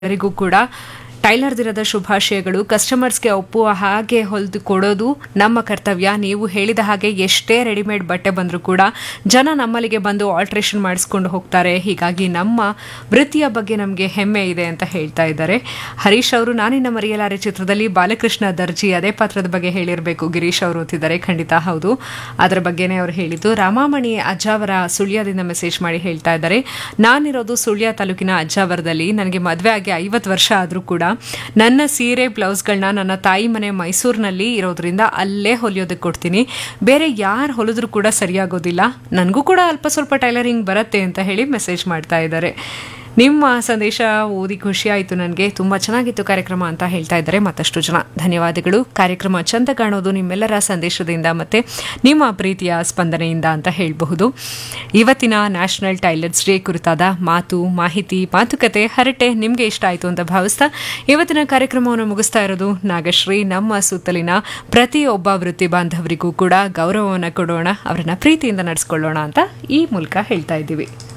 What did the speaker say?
ಎಲ್ಲರಿಗೂ ಕೂಡ ಟೈಲರ್ ದಿನದ ಶುಭಾಶಯಗಳು ಕಸ್ಟಮರ್ಸ್ಗೆ ಒಪ್ಪುವ ಹಾಗೆ ಹೊಲಿದು ಕೊಡೋದು ನಮ್ಮ ಕರ್ತವ್ಯ ನೀವು ಹೇಳಿದ ಹಾಗೆ ಎಷ್ಟೇ ರೆಡಿಮೇಡ್ ಬಟ್ಟೆ ಬಂದರೂ ಕೂಡ ಜನ ನಮ್ಮಲ್ಲಿಗೆ ಬಂದು ಆಲ್ಟ್ರೇಷನ್ ಮಾಡಿಸ್ಕೊಂಡು ಹೋಗ್ತಾರೆ ಹೀಗಾಗಿ ನಮ್ಮ ವೃತ್ತಿಯ ಬಗ್ಗೆ ನಮಗೆ ಹೆಮ್ಮೆ ಇದೆ ಅಂತ ಹೇಳ್ತಾ ಇದ್ದಾರೆ ಹರೀಶ್ ಅವರು ನಾನಿನ್ನ ಮರೆಯಲಾರೆ ಚಿತ್ರದಲ್ಲಿ ಬಾಲಕೃಷ್ಣ ದರ್ಜಿ ಅದೇ ಪಾತ್ರದ ಬಗ್ಗೆ ಹೇಳಿರಬೇಕು ಗಿರೀಶ್ ಅವರು ಅಂತಿದ್ದಾರೆ ಖಂಡಿತ ಹೌದು ಅದರ ಬಗ್ಗೆನೇ ಅವರು ಹೇಳಿದ್ದು ರಾಮಾಮಣಿ ಅಜ್ಜಾವರ ಸುಳ್ಯದಿಂದ ಮೆಸೇಜ್ ಮಾಡಿ ಹೇಳ್ತಾ ಇದ್ದಾರೆ ನಾನಿರೋದು ಸುಳ್ಯ ತಾಲೂಕಿನ ಅಜ್ಜಾವರದಲ್ಲಿ ನನಗೆ ಮದುವೆ ಆಗಿ ಐವತ್ತು ವರ್ಷ ಆದರೂ ಕೂಡ ನನ್ನ ಸೀರೆ ಬ್ಲೌಸ್ಗಳನ್ನ ನನ್ನ ತಾಯಿ ಮನೆ ಮೈಸೂರಿನಲ್ಲಿ ಇರೋದ್ರಿಂದ ಅಲ್ಲೇ ಹೊಲಿಯೋದಕ್ಕೆ ಕೊಡ್ತೀನಿ ಬೇರೆ ಯಾರು ಹೊಲಿದ್ರೂ ಕೂಡ ಸರಿಯಾಗೋದಿಲ್ಲ ನನಗೂ ಕೂಡ ಅಲ್ಪ ಸ್ವಲ್ಪ ಟೈಲರಿಂಗ್ ಬರುತ್ತೆ ಅಂತ ಹೇಳಿ ಮೆಸೇಜ್ ಮಾಡ್ತಾ ಇದ್ದಾರೆ ನಿಮ್ಮ ಸಂದೇಶ ಓದಿ ಖುಷಿ ಆಯಿತು ನನಗೆ ತುಂಬ ಚೆನ್ನಾಗಿತ್ತು ಕಾರ್ಯಕ್ರಮ ಅಂತ ಹೇಳ್ತಾ ಇದ್ದಾರೆ ಮತ್ತಷ್ಟು ಜನ ಧನ್ಯವಾದಗಳು ಕಾರ್ಯಕ್ರಮ ಚಂದ ಕಾಣೋದು ನಿಮ್ಮೆಲ್ಲರ ಸಂದೇಶದಿಂದ ಮತ್ತು ನಿಮ್ಮ ಪ್ರೀತಿಯ ಸ್ಪಂದನೆಯಿಂದ ಅಂತ ಹೇಳಬಹುದು ಇವತ್ತಿನ ನ್ಯಾಷನಲ್ ಟೈಲರ್ಸ್ ಡೇ ಕುರಿತಾದ ಮಾತು ಮಾಹಿತಿ ಮಾತುಕತೆ ಹರಟೆ ನಿಮಗೆ ಇಷ್ಟ ಆಯಿತು ಅಂತ ಭಾವಿಸ್ತಾ ಇವತ್ತಿನ ಕಾರ್ಯಕ್ರಮವನ್ನು ಮುಗಿಸ್ತಾ ಇರೋದು ನಾಗಶ್ರೀ ನಮ್ಮ ಸುತ್ತಲಿನ ಪ್ರತಿಯೊಬ್ಬ ವೃತ್ತಿ ಬಾಂಧವರಿಗೂ ಕೂಡ ಗೌರವವನ್ನು ಕೊಡೋಣ ಅವರನ್ನ ಪ್ರೀತಿಯಿಂದ ನಡೆಸ್ಕೊಳ್ಳೋಣ ಅಂತ ಈ ಮೂಲಕ ಹೇಳ್ತಾ ಇದ್ದೀವಿ